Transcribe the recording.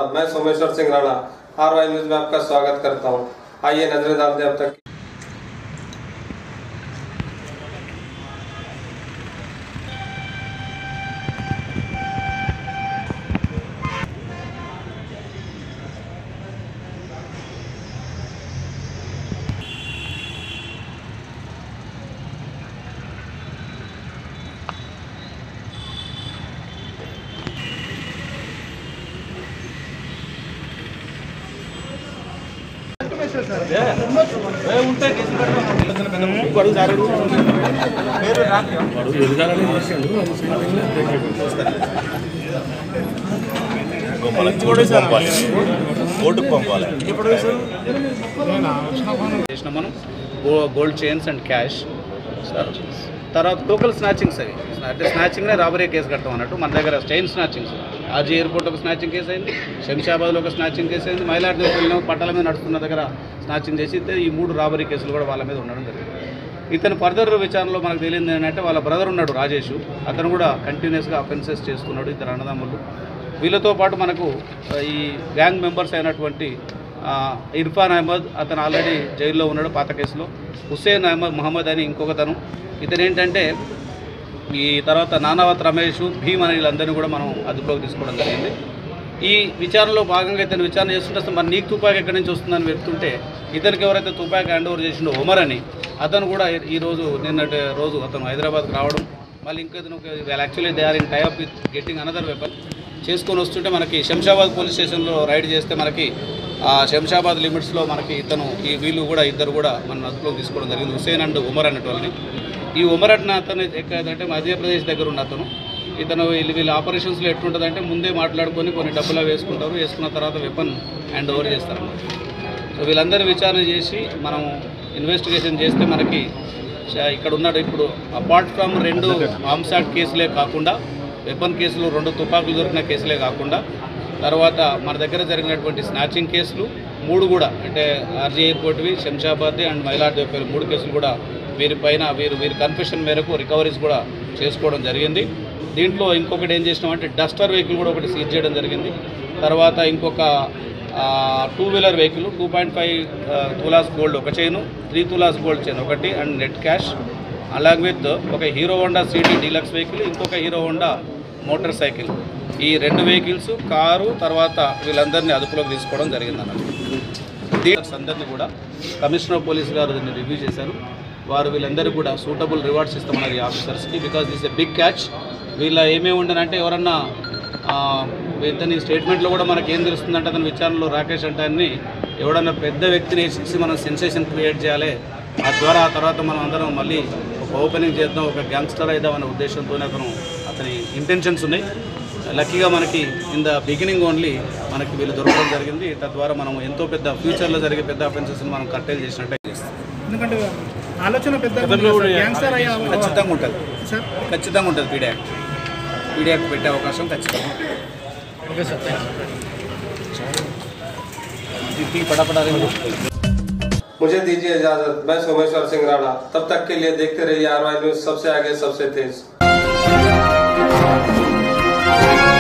आदाब मैं Someshwar Singh Rana R Y news में आपका स्वागत करता हूँ आइए नजरें डालते हैं अब तक పంపాలి ఓటుకు పంపాలి చేసిన మనం go- gold chains and cash sir తర్వాత టోకల్ స్నాచింగ్స్ అవి అంటే స్నాచింగ్నే రాబరీ కేసు కడతాం అన్నట్టు మన దగ్గర చైన్ స్నాచింగ్స్ ఆజీ ఎయిర్పోర్ట్ ఒక స్నాచింగ్ కేసు అయింది శంషాబాద్లో ఒక స్నాచింగ్ కేసు అయింది మైలార్ది వెళ్ళిన పట్టాల మీద నడుస్తున్న దగ్గర స్నాచింగ్ చేసి ఇస్తే ఈ మూడు రాబరీ కేసులు కూడా వాళ్ళ మీద ఉండడం జరిగింది ఇతను ఫర్దర్ విచారణలో మనకు తెలియదు ఏంటంటే వాళ్ళ బ్రదర్ ఉన్నాడు రాజేష్ అతను కూడా కంటిన్యూస్గా అఫెన్సెస్ చేస్తున్నాడు ఇద్దరు అన్నదమ్ములు వీళ్ళతో పాటు మనకు ఆ, ఈ గ్యాంగ్ మెంబర్స్ అయినటువంటి ఆ, ఇర్ఫాన్ అహ్మద్ అతను ఆల్రెడీ జైల్లో ఉన్నాడు పాత కేసులో హుస్సేన్ అహ్మద్ మహమ్మద్ అని ఇంకొకతను ఇతను ఏంటంటే ఈ తర్వాత నానావత్ రమేష్ భీమ్ అని వీళ్ళందరినీ కూడా మనం అదుపులోకి తీసుకోవడం జరిగింది ఈ విచారణలో భాగంగా ఇతను విచారణ చేస్తుంటే అసలు మరి నీకు తుపాకి ఎక్కడి నుంచి వస్తుందని వెళ్తుంటే ఇతనికి ఎవరైతే తుపాకి హ్యాండ్ ఓవర్ చేసిండో ఒమర్ అని అతను కూడా ఈ- ఈ రోజు నిన్నటి రోజు అతను హైదరాబాద్కి రావడం మళ్ళీ ఇంకా ఇతను actually they are in type with getting another weapon చేసుకొని వస్తుంటే మనకి శంషాబాద్ పోలీస్ స్టేషన్లో రైడ్ చేస్తే మనకి ఆ శంషాబాద్ లిమిట్స్లో మనకి ఇతను ఈ వీళ్ళు కూడా ఇద్దరు కూడా మన అదుపులోకి తీసుకోవడం జరిగింది హుసేన్ అండ్ ఉమర్ అన్నటువంటి ఈ ఉమర్ అన్న అతను ఎక్కడంటే మధ్యప్రదేశ్ దగ్గర ఉన్న అతను ఇతను వీళ్ళు వీళ్ళ ఆపరేషన్స్లో ఎట్లుంటుందంటే ముందే మాట్లాడుకొని కొన్ని డబ్బులు వేసుకుంటారు వేసుకున్న తర్వాత వెపన్ హ్యాండ్ ఓవర్ చేస్తారు సో వీళ్ళందరూ విచారణ చేసి మనం ఇన్వెస్టిగేషన్ చేస్తే మనకి చ- ఇక్కడ ఉన్నాడు ఇప్పుడు అపార్ట్ ఫ్రమ్ రెండు ఆర్మ్స్ యాక్ట్ కేసులే కాకుండా వెపన్ కేసులు రెండు తుపాకులు దొరికిన కేసులే కాకుండా తర్వాత మన దగ్గర జరిగినటువంటి స్నాచింగ్ కేసులు మూడు కూడా అంటే ఆర్జీ ఎయిర్పోర్ట్వి శంషాబాద్ అండ్ మైలార్దేపల్లి మూడు కేసులు కూడా వీరి పైన వీరు వీరి కన్ఫెషన్ మేరకు రికవరీస్ కూడా చేసుకోవడం జరిగింది దీంట్లో ఇంకొకటి ఏం చేసినామంటే డస్టర్ వెహికల్ కూడా ఒకటి సీజ్ చేయడం జరిగింది తర్వాత ఇంకొక two wheeler vehicle two point five tolas gold ఒక chain three tolas gold chain ఒకటి and net cash along with ఒక Hero Honda City Deluxe vehicle ఇంకొక హీరో హోండా మోటార్ సైకిల్ ఈ రెండు వెహికల్స్ కారు తర్వాత వీళ్ళందరినీ అదుపులోకి తీసుకోవడం జరిగిందన్నమాట దీని అందరినీ కూడా కమిషనర్ ఆఫ్ పోలీస్ గారు దీన్ని రివ్యూ చేశారు వారు వీళ్ళందరికీ కూడా సూటబుల్ రివార్డ్స్ ఇస్తామన్నారు ఈ ఆఫీసర్స్కి because this a big catch వీళ్ళ ఏమేమి ఉండనంటే ఎవరన్నా ఆ, ఇతని స్టేట్మెంట్లో కూడా మనకి ఏం తెలుస్తుందంటే అతని విచారణలో రాకేష్ అంటే అన్ని ఎవడన్నా పెద్ద వ్యక్తిని వేసేసి మనం సెన్సేషన్ క్రియేట్ చేయాలి ఆ ద్వారా ఆ తర్వాత మనం అందరం మళ్ళీ ఒక ఓపెనింగ్ చేద్దాం ఒక గ్యాంగ్స్టర్ అయిద్దాం అనే ఉద్దేశంతో అతను అతని ఇంటెన్షన్స్ ఉన్నాయి లక్కీగా మనకి ఇన్ ద బిగినింగ్ ఓన్లీ మనకి వీళ్ళు దొరకడం జరిగింది తద్వారా మనం ఎంతో పెద్ద ఫ్యూచర్లో జరిగే పెద్ద అఫెన్సెస్ని మనం కట్టేలు చేసినట్టే చేస్తాం ఎందుకంటే ఆలోచన పెద్ద గ్యాంగ్స్టర్ అయ్యే అవకాశం- ఖచ్చితంగా ఉంటుంది సార్ ఖచ్చితంగా ఉంటుంది పీడియాక్ పీడియాక్ పెట్టే అవకాశం ఖచ్చితంగా ఉంటుంది. ఓకే సార్ ఇది పడపడాలి मुझे दीजिए इजाजत मैं सोमेश्वर सिंह राणा तब तक के लिए देखते रहिए आर वाई न्यूज सबसे आगे सबसे तेज